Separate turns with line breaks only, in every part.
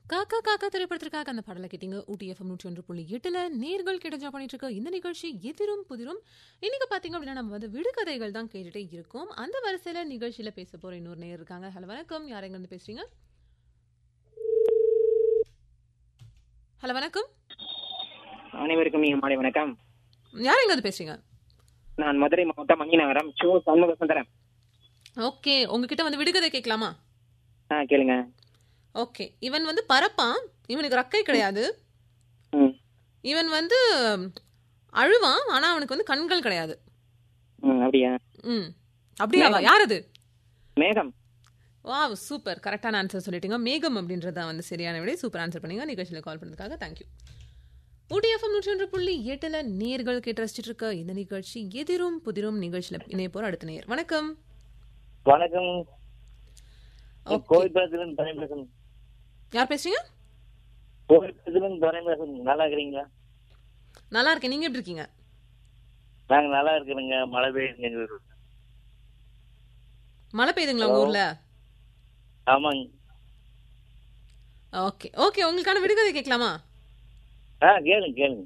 காக்கா காக்கா திரைப்படத்திற்காக அந்த பாடலை கேட்டீங்க ஊட்டி எஃப்எம் நூற்றி ஒன்று புள்ளி எட்டுல நேர்கள் கிடைச்சா பண்ணிட்டு இருக்க இந்த நிகழ்ச்சி எதிரும் புதிரும் இன்னைக்கு பாத்தீங்க அப்படின்னா நம்ம வந்து விடுகதைகள் தான் கேட்டுட்டே இருக்கோம் அந்த வரிசையில நிகழ்ச்சியில பேச போற இன்னொரு நேர் இருக்காங்க ஹலோ வணக்கம் யார் எங்க இருந்து பேசுறீங்க ஹலோ வணக்கம்
அனைவருக்கும் நீங்க மாலை வணக்கம்
யார் எங்க இருந்து பேசுறீங்க
நான் மதுரை மாவட்டம் மணிநகரம் சோ சண்முக சுந்தரம்
ஓகே உங்ககிட்ட வந்து விடுகதை கேட்கலாமா
ஆ கேளுங்க
ஓகே இவன் வந்து பறப்பான் இவனுக்கு ரக்கை கிடையாது
ம்
இவன் வந்து அழுவான் ஆனா அவனுக்கு வந்து கண்கள் கிடையாது
ம் அப்படியா
ம் அப்படியாவா யார் அது
மேகம்
வாவ் சூப்பர் கரெக்டான ஆன்சர் சொல்லிட்டீங்க மேகம் அப்படின்றது தான் வந்து சரியான விட சூப்பர் ஆன்சர் பண்ணீங்க நிகழ்ச்சியில் கால் பண்ணதுக்காக தேங்க்யூ ஊட்டி எஃப்எம் நூற்றி ஒன்று புள்ளி எட்டுல நேர்கள் கேட்டு ரசிச்சிட்டு இருக்க இந்த நிகழ்ச்சி எதிரும் புதிரும் நிகழ்ச்சியில் இணைய போற அடுத்த நேர் வணக்கம்
வணக்கம்
Okay.
கோவில்புரத்துலேருந்து துறை பேசுறேன்
யார் பேசுறீங்க
கோவில்புரத்துலேருந்து துறை பேசுறேன் நல்லா இருக்கிறீங்களா
நல்லா இருக்கேன் நீங்க எப்படி இருக்கீங்க
நாங்க நல்லா இருக்கிறோங்க மழை பெய்யுங்க எங்க ஊர்ல.
மழை பெய்யுதுங்களா உங்க ஊர்ல
ஆமாங்க
ஓகே ஓகே உங்களுக்கான விடுகதை கேட்கலாமா
ஆ கேளுங்க கேளுங்க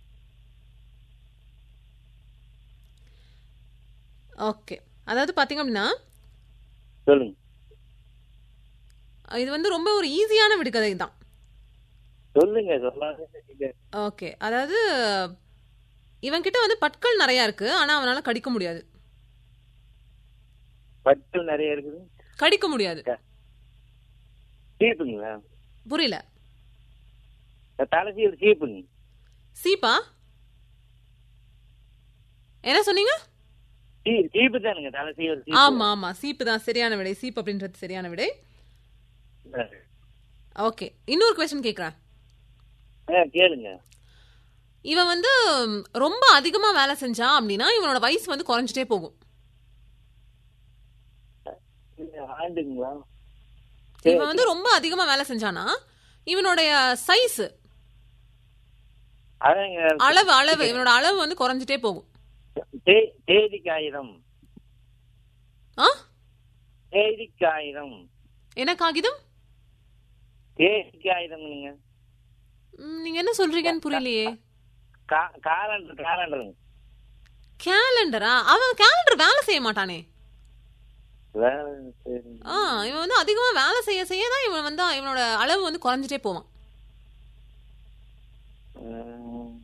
ஓகே அதாவது பாத்தீங்க அப்படின்னா
சொல்லுங்க
இது வந்து ரொம்ப ஒரு ஈஸியான விடுகதை தான்
சொல்லுங்க சொல்லாத
ஓகே அதாவது இவன் கிட்ட வந்து பற்கள் நிறைய இருக்கு ஆனா அவனால கடிக்க முடியாது
பட்டு நிறைய இருக்குது
கடிக்க முடியாது
சீப்புங்களா
புரியல
தலைசீல் சீப்புங்க
சீப்பா என்ன சொன்னீங்க
சீ சீப்பு தானுங்க தலைசீல்
ஆமா ஆமா சீப்பு தான் சரியான விடை சீப் அப்படின்றது சரியான விடை ஓகே இன்னொரு கொஸ்டின் கேக்குறேன்
ஆ கேளுங்க
இவன் வந்து ம், ரொம்ப அதிகமா வேலை செஞ்சான் அப்படின்னா இவனோட வயசு வந்து குறைஞ்சிட்டே போகும்
ஆண்டுங்களா
இவன் வந்து ரொம்ப அதிகமா வேலை செஞ்சானா இவனுடைய சைஸ்
அதாங்க
அளவு அளவு இவனோட அளவு வந்து குறைஞ்சிட்டே போகும்
தே- தேதி காகிதம்
ஆ
தேதி காகிதம்
என்ன காகிதம்
தேதி காகிதம்ங்க
ம், நீங்க என்ன சொல்றீங்கன்னு புரியலையே
கா- காலண்டர் காலண்டருங்க
கேலண்டரா அவன் கேலண்டர் வேலை செய்ய மாட்டானே
வேற சரி.
ஆ இவன் வந்து அதிகமா வேலை செய்ய செய்ய தான் இவன் வந்து இவனோட அளவு வந்து குறைஞ்சிட்டே போவான்
ம்.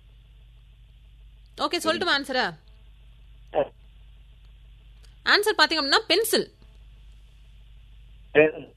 ஓகே சொல்லட்டுமா ஆன்சரா
ஆ.
ஆன்சர் பாத்தீங்க அப்படின்னா பென்சில்
சரி.